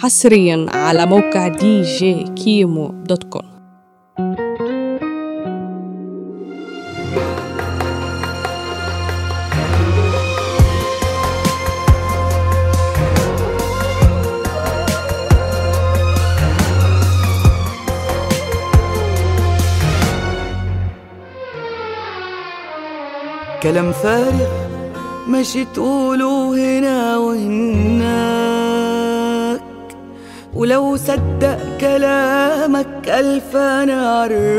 حصريا على موقع دي جي كيمو دوت كوم كلام فارغ ماشي تقوله هنا وهناك ولو صدق كلامك ألف أنا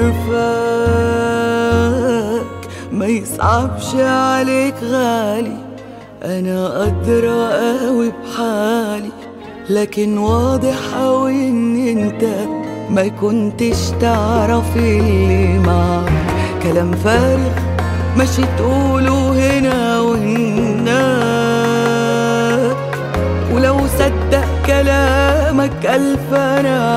عارفاك ما يصعبش عليك غالي أنا أدرى قوي بحالي لكن واضح أوي إن أنت ما كنتش تعرف اللي معاك كلام فارغ ماشي تقوله هنا وهناك ولو صدق كلامك ألف أنا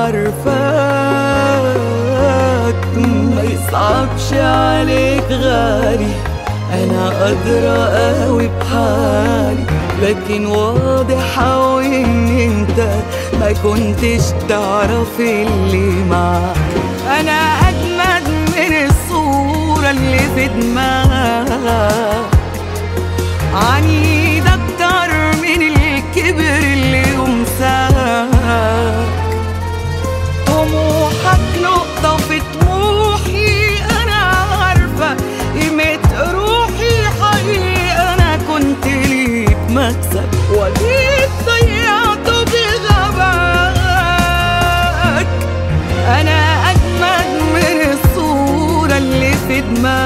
عارفاك ما يصعبش عليك غالي أنا أدرى قوي بحالي لكن واضح أوي إن أنت ما كنتش تعرف اللي معاك أنا أجمد من الصورة اللي في دماغك عنيد أكتر من الكبر اللي يمساك طموحك نقطة في طموحي أنا عارفة قيمة روحي حقيقي أنا كنت ليك مكسب وديك ضيعته بغباك أنا أجمد من الصورة اللي في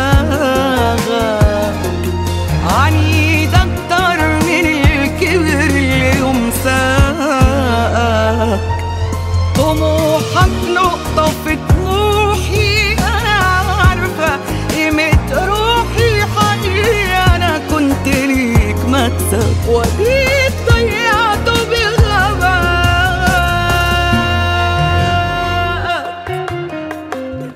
دماغك عنيد أكتر من الكبر اللي يمساك طموحك نقطة في طموحي أنا عارفة قيمة روحي حقيقي أنا كنت ليك مكسب وديك ضيعته بغباك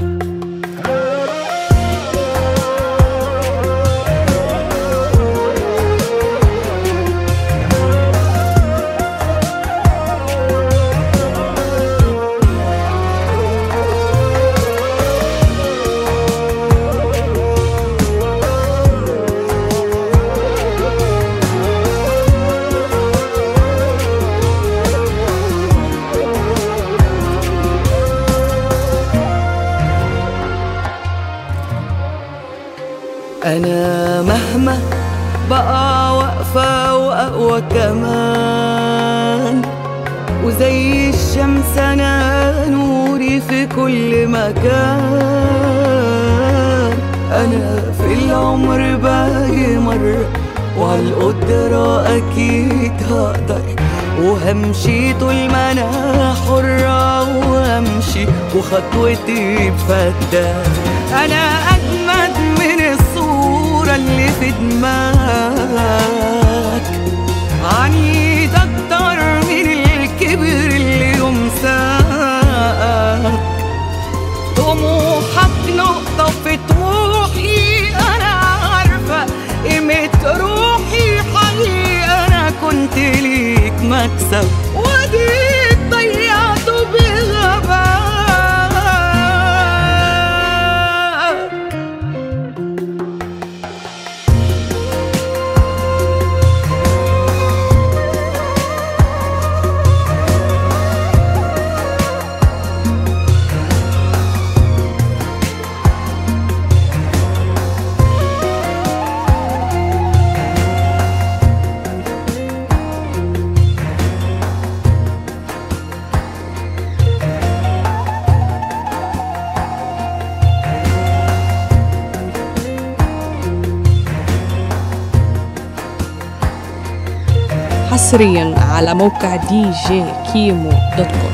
أنا مهما بقى واقفة وأقوى كمان وزي الشمس أنا نوري في كل مكان أنا في العمر باجي مرة وعالقدرة أكيد هقدر وهمشي طول ما أنا حرة وهمشي وخطوتي بفتان أنا أجمد من الصورة اللي في دماغك عنيد أكتر من الكبر اللي يمساك طموحك نقطة في طموحي أنا عارفة قيمة روحي حقيقي أنا كنت ليك مكسب وديك ضيعته بغباك حصريا على موقع دي جي كيمو دوت كوم